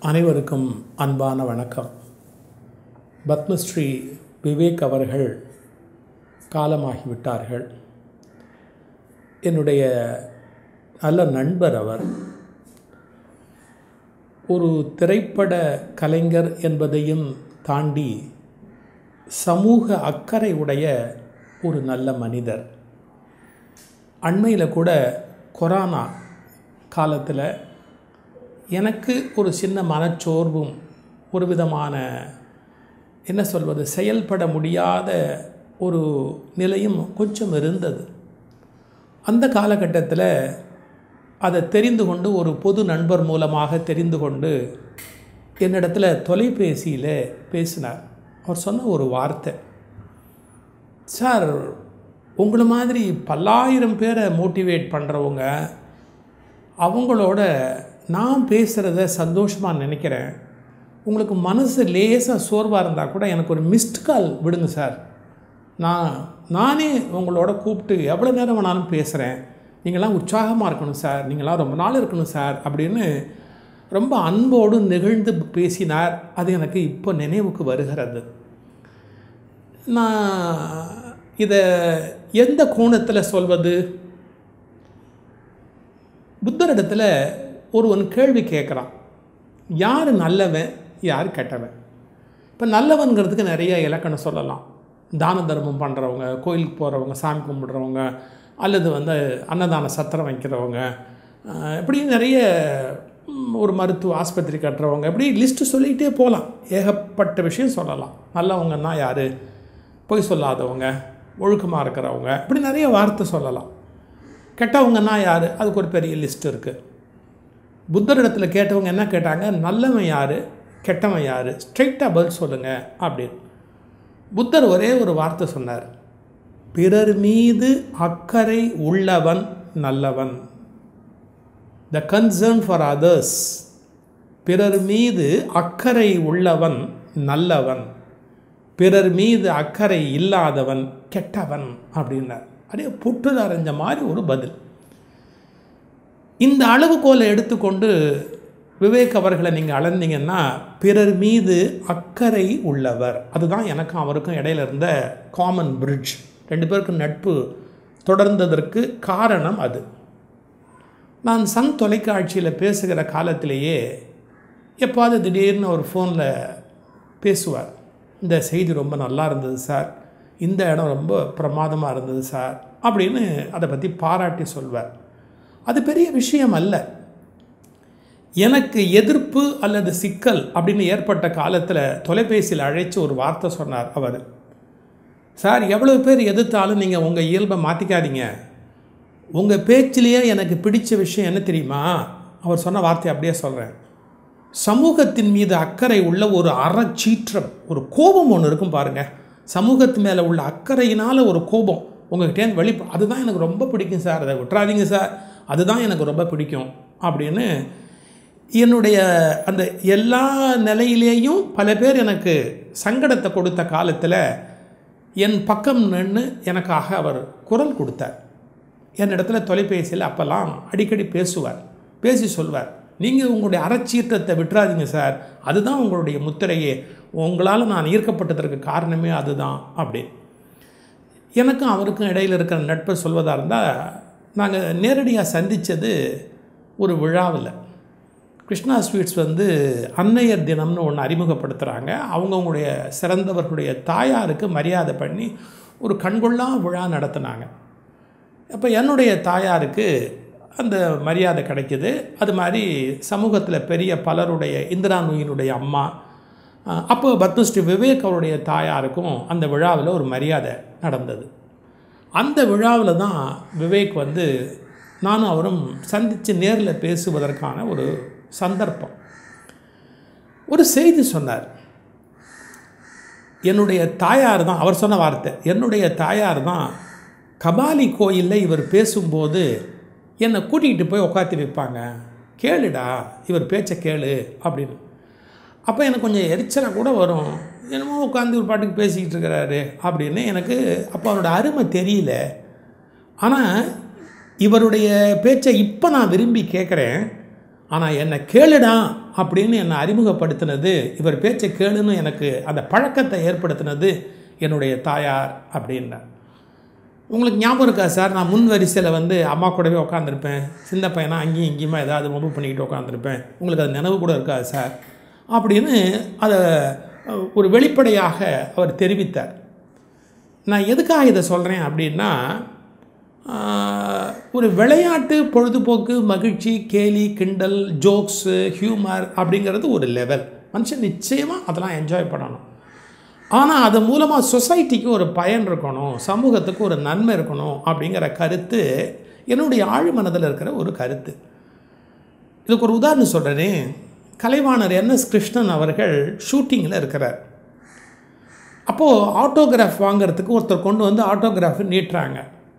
அனைவருக்கும் அன்பான வணக்கம் பத்மஸ்ரீ விவேக் அவர்கள் காலமாகிவிட்டார்கள் என்னுடைய நல்ல நண்பர் அவர் ஒரு திரைப்பட கலைஞர் என்பதையும் தாண்டி சமூக அக்கறை உடைய ஒரு நல்ல மனிதர் அண்மையில் கூட கொரோனா காலத்தில் எனக்கு ஒரு சின்ன மனச்சோர்வும் ஒரு விதமான என்ன சொல்வது செயல்பட முடியாத ஒரு நிலையும் கொஞ்சம் இருந்தது அந்த காலகட்டத்தில் அதை தெரிந்து கொண்டு ஒரு பொது நண்பர் மூலமாக தெரிந்து கொண்டு என்னிடத்துல தொலைபேசியில் பேசினார் அவர் சொன்ன ஒரு வார்த்தை சார் உங்களை மாதிரி பல்லாயிரம் பேரை மோட்டிவேட் பண்ணுறவங்க அவங்களோட நான் பேசுகிறத சந்தோஷமாக நினைக்கிறேன் உங்களுக்கு மனசு லேசாக சோர்வாக இருந்தால் கூட எனக்கு ஒரு மிஸ்ட் கால் விடுங்க சார் நான் நானே உங்களோட கூப்பிட்டு எவ்வளோ நேரம் வேணாலும் பேசுகிறேன் நீங்களாம் உற்சாகமாக இருக்கணும் சார் நீங்களாம் ரொம்ப நாள் இருக்கணும் சார் அப்படின்னு ரொம்ப அன்போடு நெகிழ்ந்து பேசினார் அது எனக்கு இப்போ நினைவுக்கு வருகிறது நான் இதை எந்த கோணத்தில் சொல்வது புத்தரிடத்தில் ஒருவன் கேள்வி கேட்குறான் யார் நல்லவன் யார் கெட்டவன் இப்போ நல்லவன்கிறதுக்கு நிறைய இலக்கணம் சொல்லலாம் தான தர்மம் பண்ணுறவங்க கோயிலுக்கு போகிறவங்க சாமி கும்பிடுறவங்க அல்லது வந்து அன்னதான சத்திரம் வைக்கிறவங்க இப்படி நிறைய ஒரு மருத்துவ ஆஸ்பத்திரி கட்டுறவங்க இப்படி லிஸ்ட்டு சொல்லிகிட்டே போகலாம் ஏகப்பட்ட விஷயம் சொல்லலாம் நல்லவங்கன்னா யார் பொய் சொல்லாதவங்க ஒழுக்கமாக இருக்கிறவங்க இப்படி நிறைய வார்த்தை சொல்லலாம் கெட்டவங்கன்னா யார் அதுக்கு ஒரு பெரிய லிஸ்ட் இருக்குது புத்தரிடத்தில் கேட்டவங்க என்ன கேட்டாங்க நல்லவன் யார் கெட்டவன் யார் ஸ்ட்ரைட்டாக பதில் சொல்லுங்கள் அப்படின்னு புத்தர் ஒரே ஒரு வார்த்தை சொன்னார் பிறர் மீது அக்கறை உள்ளவன் நல்லவன் த கன்சர்ன் ஃபார் அதர்ஸ் பிறர் மீது அக்கறை உள்ளவன் நல்லவன் பிறர் மீது அக்கறை இல்லாதவன் கெட்டவன் அப்படின்னார் அப்படியே புற்று அரைஞ்ச மாதிரி ஒரு பதில் இந்த அளவுகோலை எடுத்துக்கொண்டு விவேக் அவர்களை நீங்கள் அளந்தீங்கன்னா பிறர் மீது அக்கறை உள்ளவர் அதுதான் எனக்கும் அவருக்கும் இடையில இருந்த காமன் பிரிட்ஜ் ரெண்டு பேருக்கும் நட்பு தொடர்ந்ததற்கு காரணம் அது நான் சன் தொலைக்காட்சியில் பேசுகிற காலத்திலேயே எப்போது திடீர்னு ஒரு ஃபோனில் பேசுவார் இந்த செய்தி ரொம்ப நல்லா இருந்தது சார் இந்த இடம் ரொம்ப பிரமாதமாக இருந்தது சார் அப்படின்னு அதை பற்றி பாராட்டி சொல்வார் அது பெரிய விஷயம் அல்ல எனக்கு எதிர்ப்பு அல்லது சிக்கல் அப்படின்னு ஏற்பட்ட காலத்தில் தொலைபேசியில் அழைச்சி ஒரு வார்த்தை சொன்னார் அவர் சார் எவ்வளோ பேர் எதிர்த்தாலும் நீங்கள் உங்கள் இயல்பை மாற்றிக்காதீங்க உங்கள் பேச்சிலேயே எனக்கு பிடிச்ச விஷயம் என்ன தெரியுமா அவர் சொன்ன வார்த்தையை அப்படியே சொல்கிறேன் சமூகத்தின் மீது அக்கறை உள்ள ஒரு அறச்சீற்றம் ஒரு கோபம் ஒன்று இருக்கும் பாருங்கள் சமூகத்து மேலே உள்ள அக்கறையினால் ஒரு கோபம் உங்கள்கிட்டேருந்து வெளி அதுதான் எனக்கு ரொம்ப பிடிக்கும் சார் அதை விட்டுறாதீங்க சார் அதுதான் எனக்கு ரொம்ப பிடிக்கும் அப்படின்னு என்னுடைய அந்த எல்லா நிலையிலேயும் பல பேர் எனக்கு சங்கடத்தை கொடுத்த காலத்தில் என் பக்கம் நின்று எனக்காக அவர் குரல் கொடுத்தார் என்னிடத்துல தொலைபேசியில் அப்போல்லாம் அடிக்கடி பேசுவார் பேசி சொல்வார் நீங்கள் உங்களுடைய அறச்சீற்றத்தை விட்டுறாதீங்க சார் அதுதான் உங்களுடைய முத்திரையே உங்களால் நான் ஈர்க்கப்பட்டதற்கு காரணமே அதுதான் அப்படி எனக்கும் அவருக்கும் இடையில் இருக்கிற நட்பை சொல்வதாக இருந்தால் நாங்கள் நேரடியாக சந்தித்தது ஒரு விழாவில் கிருஷ்ணா ஸ்வீட்ஸ் வந்து அன்னையர் தினம்னு ஒன்று அறிமுகப்படுத்துகிறாங்க அவங்கவுங்களுடைய சிறந்தவர்களுடைய தாயாருக்கு மரியாதை பண்ணி ஒரு கண்கொள்ளா விழா நடத்தினாங்க அப்போ என்னுடைய தாயாருக்கு அந்த மரியாதை கிடைக்கிது அது மாதிரி சமூகத்தில் பெரிய பலருடைய இந்திரா நூயினுடைய அம்மா அப்போ பத்மஸ்ரீ விவேக் அவருடைய தாயாருக்கும் அந்த விழாவில் ஒரு மரியாதை நடந்தது அந்த விழாவில் தான் விவேக் வந்து நானும் அவரும் சந்தித்து நேரில் பேசுவதற்கான ஒரு சந்தர்ப்பம் ஒரு செய்தி சொன்னார் என்னுடைய தாயார் தான் அவர் சொன்ன வார்த்தை என்னுடைய தாயார் தான் கபாலி கோயிலில் இவர் பேசும்போது என்னை கூட்டிகிட்டு போய் உட்காத்தி வைப்பாங்க கேளுடா இவர் பேச்சை கேளு அப்படின்னு அப்போ எனக்கு கொஞ்சம் எரிச்சலாக கூட வரும் என்னமோ உட்காந்து ஒரு பாட்டுக்கு பேசிக்கிட்டு இருக்கிறாரு அப்படின்னு எனக்கு அப்போ அவரோட அருமை தெரியல ஆனால் இவருடைய பேச்சை இப்போ நான் விரும்பி கேட்குறேன் ஆனால் என்னை கேளுடா அப்படின்னு என்னை அறிமுகப்படுத்தினது இவர் பேச்சை கேளுன்னு எனக்கு அந்த பழக்கத்தை ஏற்படுத்தினது என்னுடைய தாயார் அப்படின்னார் உங்களுக்கு ஞாபகம் இருக்கா சார் நான் முன் வரிசையில் வந்து அம்மா கூடவே உட்காந்துருப்பேன் சின்ன பையனா அங்கேயும் இங்கேயுமா ஏதாவது மொபைல் பண்ணிக்கிட்டு உட்காந்துருப்பேன் உங்களுக்கு அது நினைவு கூட இருக்காது சார் அப்படின்னு அதை ஒரு வெளிப்படையாக அவர் தெரிவித்தார் நான் எதுக்காக இதை சொல்கிறேன் அப்படின்னா ஒரு விளையாட்டு பொழுதுபோக்கு மகிழ்ச்சி கேலி கிண்டல் ஜோக்ஸு ஹியூமர் அப்படிங்கிறது ஒரு லெவல் மனுஷன் நிச்சயமாக அதெல்லாம் என்ஜாய் பண்ணணும் ஆனால் அது மூலமாக சொசைட்டிக்கு ஒரு பயன் இருக்கணும் சமூகத்துக்கு ஒரு நன்மை இருக்கணும் அப்படிங்கிற கருத்து என்னுடைய ஆழ்மனதில் இருக்கிற ஒரு கருத்து இதுக்கு ஒரு உதாரணம் சொல்கிறேன் கலைவாணர் என்எஸ் கிருஷ்ணன் அவர்கள் ஷூட்டிங்கில் இருக்கிறார் அப்போது ஆட்டோகிராஃப் வாங்கிறதுக்கு ஒருத்தர் கொண்டு வந்து ஆட்டோகிராஃப் நீட்டுறாங்க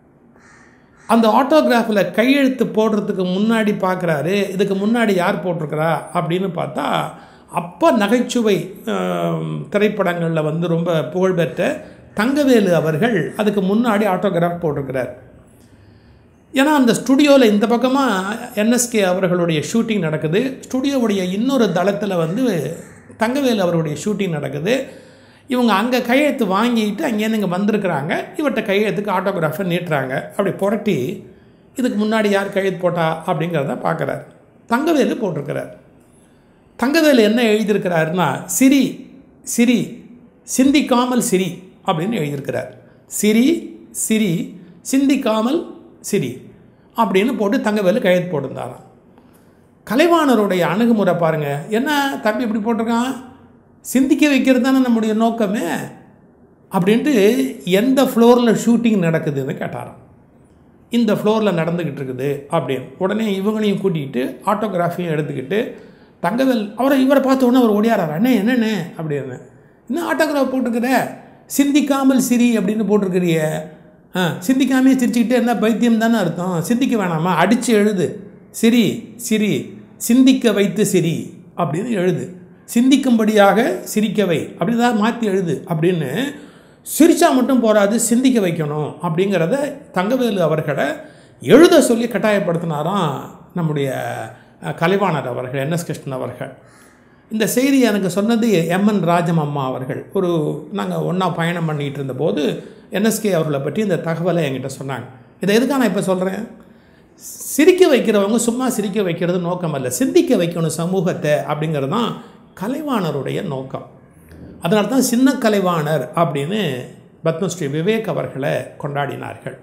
அந்த ஆட்டோகிராஃபில் கையெழுத்து போடுறதுக்கு முன்னாடி பார்க்குறாரு இதுக்கு முன்னாடி யார் போட்டிருக்கிறா அப்படின்னு பார்த்தா அப்போ நகைச்சுவை திரைப்படங்களில் வந்து ரொம்ப புகழ்பெற்ற தங்கவேலு அவர்கள் அதுக்கு முன்னாடி ஆட்டோகிராஃப் போட்டிருக்கிறார் ஏன்னா அந்த ஸ்டுடியோவில் இந்த பக்கமாக என்எஸ்கே அவர்களுடைய ஷூட்டிங் நடக்குது ஸ்டுடியோவுடைய இன்னொரு தளத்தில் வந்து தங்கவேலு அவருடைய ஷூட்டிங் நடக்குது இவங்க அங்கே கையெழுத்து வாங்கிட்டு அங்கேருந்து இங்கே வந்திருக்கிறாங்க இவர்கிட்ட கையெழுத்துக்கு ஆட்டோகிராஃபை நீட்டுறாங்க அப்படி புரட்டி இதுக்கு முன்னாடி யார் கையெழுத்து போட்டா அப்படிங்கிறத பார்க்குறார் தங்கவேலு போட்டிருக்கிறார் தங்கவேலு என்ன எழுதியிருக்கிறாருன்னா சிரி சிரி சிந்திக்காமல் சிரி அப்படின்னு எழுதியிருக்கிறார் சிரி சிரி சிந்திக்காமல் சிரி அப்படின்னு போட்டு தங்கவேலு கையெழுத்து போட்டிருந்தாராம் கலைவாணருடைய அணுகுமுறை பாருங்கள் என்ன தம்பி இப்படி போட்டிருக்கான் சிந்திக்க வைக்கிறது தானே நம்முடைய நோக்கமே அப்படின்ட்டு எந்த ஃப்ளோரில் ஷூட்டிங் நடக்குதுன்னு கேட்டாராம் இந்த ஃப்ளோரில் நடந்துக்கிட்டு இருக்குது அப்படின்னு உடனே இவங்களையும் கூட்டிகிட்டு ஆட்டோகிராஃபியும் எடுத்துக்கிட்டு தங்கவேல் அவரை இவரை பார்த்த உடனே அவர் ஓடியாரார் அண்ணே என்னண்ணே அப்படின்னு இன்னும் ஆட்டோகிராஃப் போட்டுக்கிற சிந்திக்காமல் சிரி அப்படின்னு போட்டிருக்கிறிய ஆ சிந்திக்காமே சிரிச்சுக்கிட்டே என்ன பைத்தியம் தானே அர்த்தம் சிந்திக்க வேணாமா அடித்து எழுது சிரி சிரி சிந்திக்க வைத்து சிரி அப்படின்னு எழுது சிந்திக்கும்படியாக சிரிக்கவை அப்படி தான் மாற்றி எழுது அப்படின்னு சிரிச்சா மட்டும் போராது சிந்திக்க வைக்கணும் அப்படிங்கிறத தங்கவேலு அவர்களை எழுத சொல்லி கட்டாயப்படுத்தினாராம் நம்முடைய கலைவாணர் அவர்கள் என்எஸ் கிருஷ்ணன் அவர்கள் இந்த செய்தி எனக்கு சொன்னது எம்என் ராஜம் அம்மா அவர்கள் ஒரு நாங்கள் ஒன்றா பயணம் பண்ணிகிட்டு இருந்தபோது என்எஸ்கே அவர்களை பற்றி இந்த தகவலை என்கிட்ட சொன்னாங்க இதை எதுக்காக நான் இப்போ சொல்கிறேன் சிரிக்க வைக்கிறவங்க சும்மா சிரிக்க வைக்கிறது நோக்கம் அல்ல சிந்திக்க வைக்கணும் சமூகத்தை அப்படிங்கிறது தான் கலைவாணருடைய நோக்கம் அதனால தான் சின்ன கலைவாணர் அப்படின்னு பத்மஸ்ரீ விவேக் அவர்களை கொண்டாடினார்கள்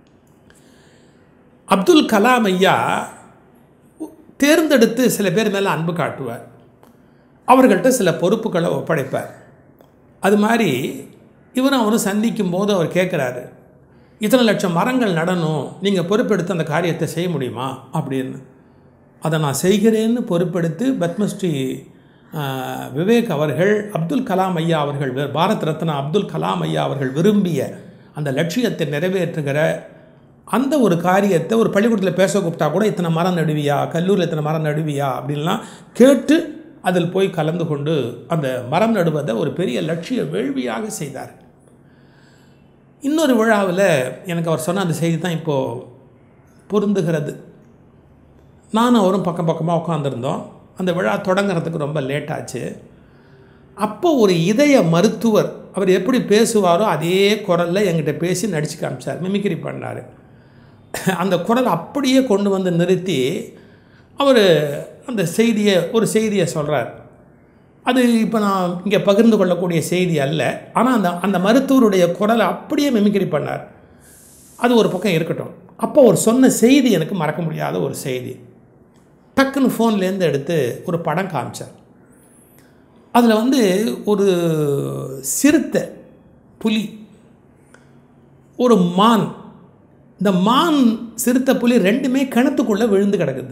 அப்துல் கலாம் ஐயா தேர்ந்தெடுத்து சில பேர் மேலே அன்பு காட்டுவார் அவர்கள்ட்ட சில பொறுப்புகளை ஒப்படைப்பார் அது மாதிரி இவரும் அவரும் சந்திக்கும் போது அவர் கேட்குறாரு இத்தனை லட்சம் மரங்கள் நடணும் நீங்கள் பொறுப்பெடுத்து அந்த காரியத்தை செய்ய முடியுமா அப்படின்னு அதை நான் செய்கிறேன்னு பொறுப்பெடுத்து பத்மஸ்ரீ விவேக் அவர்கள் அப்துல் கலாம் ஐயா அவர்கள் பாரத் ரத்னா அப்துல் கலாம் ஐயா அவர்கள் விரும்பிய அந்த லட்சியத்தை நிறைவேற்றுகிற அந்த ஒரு காரியத்தை ஒரு பள்ளிக்கூடத்தில் பேச கூப்பிட்டா கூட இத்தனை மரம் நடுவியா கல்லூரியில் இத்தனை மரம் நடுவியா அப்படின்லாம் கேட்டு அதில் போய் கலந்து கொண்டு அந்த மரம் நடுவதை ஒரு பெரிய லட்சிய வேள்வியாக செய்தார் இன்னொரு விழாவில் எனக்கு அவர் சொன்ன அந்த செய்தி தான் இப்போது பொருந்துகிறது நானும் அவரும் பக்கம் பக்கமாக உட்காந்துருந்தோம் அந்த விழா தொடங்குறதுக்கு ரொம்ப லேட் ஆச்சு அப்போ ஒரு இதய மருத்துவர் அவர் எப்படி பேசுவாரோ அதே குரலில் என்கிட்ட பேசி நடிச்சு காமிச்சார் மிமிக்ரி பண்ணார் அந்த குரல் அப்படியே கொண்டு வந்து நிறுத்தி அவர் அந்த செய்தியை ஒரு செய்தியை சொல்கிறார் அது இப்போ நான் இங்கே பகிர்ந்து கொள்ளக்கூடிய செய்தி அல்ல ஆனால் அந்த அந்த மருத்துவருடைய குரலை அப்படியே மிமிக்ரி பண்ணார் அது ஒரு பக்கம் இருக்கட்டும் அப்போ அவர் சொன்ன செய்தி எனக்கு மறக்க முடியாத ஒரு செய்தி டக்குன்னு ஃபோன்லேருந்து எடுத்து ஒரு படம் காமிச்சார் அதில் வந்து ஒரு சிறுத்தை புலி ஒரு மான் இந்த மான் சிறுத்தை புலி ரெண்டுமே கிணத்துக்குள்ளே விழுந்து கிடக்குது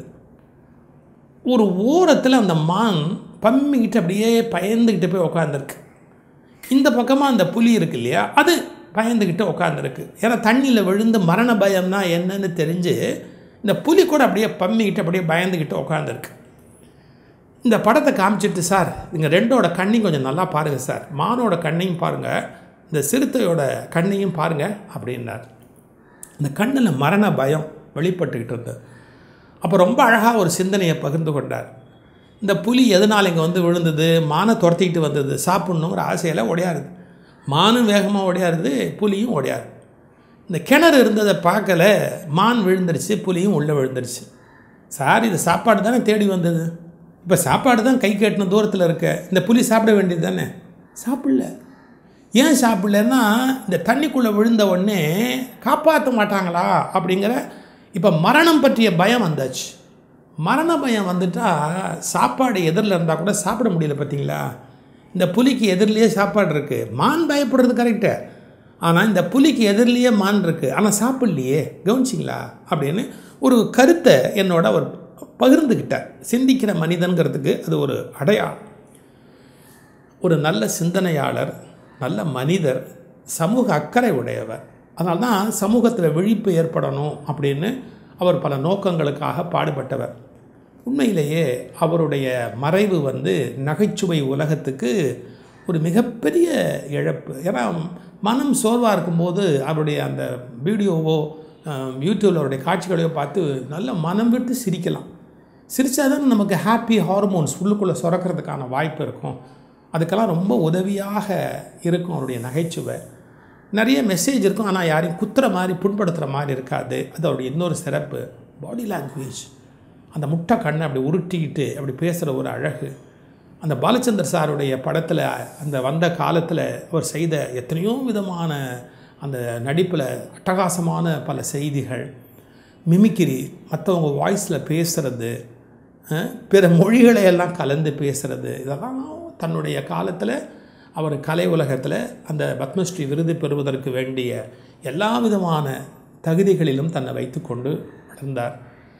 ஒரு ஓரத்தில் அந்த மான் பம்மிக்கிட்டு அப்படியே பயந்துக்கிட்டு போய் உக்காந்துருக்கு இந்த பக்கமாக அந்த புலி இருக்கு இல்லையா அது பயந்துக்கிட்டு உட்காந்துருக்கு ஏன்னா தண்ணியில் விழுந்து மரண பயம்னா என்னன்னு தெரிஞ்சு இந்த புலி கூட அப்படியே பம்மிக்கிட்டு அப்படியே பயந்துக்கிட்டு உட்காந்துருக்கு இந்த படத்தை காமிச்சிட்டு சார் இங்கே ரெண்டோட கண்ணையும் கொஞ்சம் நல்லா பாருங்கள் சார் மானோட கண்ணையும் பாருங்கள் இந்த சிறுத்தையோட கண்ணையும் பாருங்கள் அப்படின்னார் இந்த கண்ணில் மரண பயம் வெளிப்பட்டுக்கிட்டு இருந்தது அப்போ ரொம்ப அழகாக ஒரு சிந்தனையை பகிர்ந்து கொண்டார் இந்த புலி எதனால் இங்கே வந்து விழுந்தது மானை துரத்திக்கிட்டு வந்தது சாப்பிட்ணுங்கிற ஆசையில் ஓடியாருது மானும் வேகமாக ஓடியாருது புலியும் ஓடியாரு இந்த கிணறு இருந்ததை பார்க்கல மான் விழுந்துருச்சு புலியும் உள்ளே விழுந்துருச்சு சார் இது சாப்பாடு தானே தேடி வந்தது இப்போ சாப்பாடு தான் கை கட்டின தூரத்தில் இருக்க இந்த புலி சாப்பிட வேண்டியது தானே சாப்பிடல ஏன் சாப்பிடலன்னா இந்த தண்ணிக்குள்ளே விழுந்த உடனே காப்பாற்ற மாட்டாங்களா அப்படிங்கிற இப்போ மரணம் பற்றிய பயம் வந்தாச்சு மரண பயம் வந்துட்டா சாப்பாடு எதிரில் இருந்தால் கூட சாப்பிட முடியல பார்த்தீங்களா இந்த புலிக்கு எதிரிலேயே சாப்பாடு இருக்குது மான் பயப்படுறது கரெக்டு ஆனால் இந்த புலிக்கு எதிரிலேயே மான் இருக்குது ஆனால் சாப்பிட்லையே கவனிச்சிங்களா அப்படின்னு ஒரு கருத்தை என்னோட அவர் பகிர்ந்துக்கிட்டார் சிந்திக்கிற மனிதன்கிறதுக்கு அது ஒரு அடையாளம் ஒரு நல்ல சிந்தனையாளர் நல்ல மனிதர் சமூக அக்கறை உடையவர் அதனால தான் சமூகத்தில் விழிப்பு ஏற்படணும் அப்படின்னு அவர் பல நோக்கங்களுக்காக பாடுபட்டவர் உண்மையிலேயே அவருடைய மறைவு வந்து நகைச்சுவை உலகத்துக்கு ஒரு மிகப்பெரிய இழப்பு ஏன்னா மனம் சோர்வாக இருக்கும்போது அவருடைய அந்த வீடியோவோ யூடியூப்பில் அவருடைய காட்சிகளையோ பார்த்து நல்ல மனம் விட்டு சிரிக்கலாம் சிரித்தா தான் நமக்கு ஹாப்பி ஹார்மோன்ஸ் உள்ளுக்குள்ளே சுரக்கிறதுக்கான வாய்ப்பு இருக்கும் அதுக்கெல்லாம் ரொம்ப உதவியாக இருக்கும் அவருடைய நகைச்சுவை நிறைய மெசேஜ் இருக்கும் ஆனால் யாரையும் குத்துற மாதிரி புண்படுத்துகிற மாதிரி இருக்காது அது அவருடைய இன்னொரு சிறப்பு பாடி லாங்குவேஜ் அந்த முட்டை கண்ணை அப்படி உருட்டிக்கிட்டு அப்படி பேசுகிற ஒரு அழகு அந்த பாலச்சந்தர் சாருடைய படத்தில் அந்த வந்த காலத்தில் அவர் செய்த எத்தனையோ விதமான அந்த நடிப்பில் அட்டகாசமான பல செய்திகள் மிமிக்கிரி மற்றவங்க வாய்ஸில் பேசுகிறது பிற மொழிகளை எல்லாம் கலந்து பேசுகிறது இதெல்லாம் தன்னுடைய காலத்தில் அவர் கலை உலகத்தில் அந்த பத்மஸ்ரீ விருது பெறுவதற்கு வேண்டிய எல்லா விதமான தகுதிகளிலும் தன்னை வைத்துக்கொண்டு வளர்ந்தார்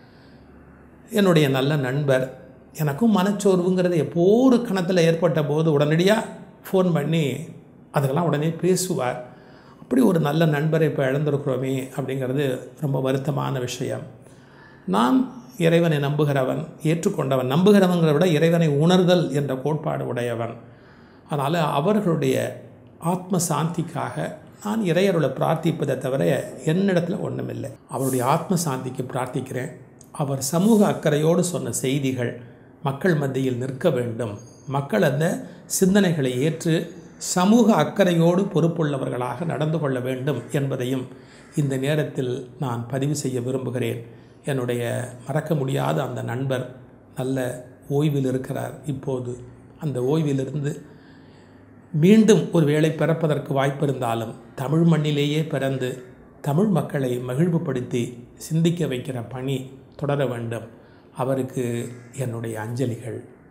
என்னுடைய நல்ல நண்பர் எனக்கும் மனச்சோர்வுங்கிறது எப்போ ஒரு கணத்தில் ஏற்பட்ட போது உடனடியாக ஃபோன் பண்ணி அதுக்கெல்லாம் உடனே பேசுவார் அப்படி ஒரு நல்ல நண்பரை இப்போ இழந்திருக்கிறோமே அப்படிங்கிறது ரொம்ப வருத்தமான விஷயம் நான் இறைவனை நம்புகிறவன் ஏற்றுக்கொண்டவன் நம்புகிறவங்களை விட இறைவனை உணர்தல் என்ற கோட்பாடு உடையவன் அதனால் அவர்களுடைய ஆத்ம சாந்திக்காக நான் இறையருளை பிரார்த்திப்பதை தவிர என்னிடத்தில் ஒன்றுமில்லை அவருடைய ஆத்ம சாந்திக்கு பிரார்த்திக்கிறேன் அவர் சமூக அக்கறையோடு சொன்ன செய்திகள் மக்கள் மத்தியில் நிற்க வேண்டும் மக்கள் அந்த சிந்தனைகளை ஏற்று சமூக அக்கறையோடு பொறுப்புள்ளவர்களாக நடந்து கொள்ள வேண்டும் என்பதையும் இந்த நேரத்தில் நான் பதிவு செய்ய விரும்புகிறேன் என்னுடைய மறக்க முடியாத அந்த நண்பர் நல்ல ஓய்வில் இருக்கிறார் இப்போது அந்த ஓய்விலிருந்து மீண்டும் ஒரு வேளை பிறப்பதற்கு வாய்ப்பு இருந்தாலும் தமிழ் மண்ணிலேயே பிறந்து தமிழ் மக்களை மகிழ்வுபடுத்தி சிந்திக்க வைக்கிற பணி தொடர வேண்டும் அவருக்கு என்னுடைய அஞ்சலிகள்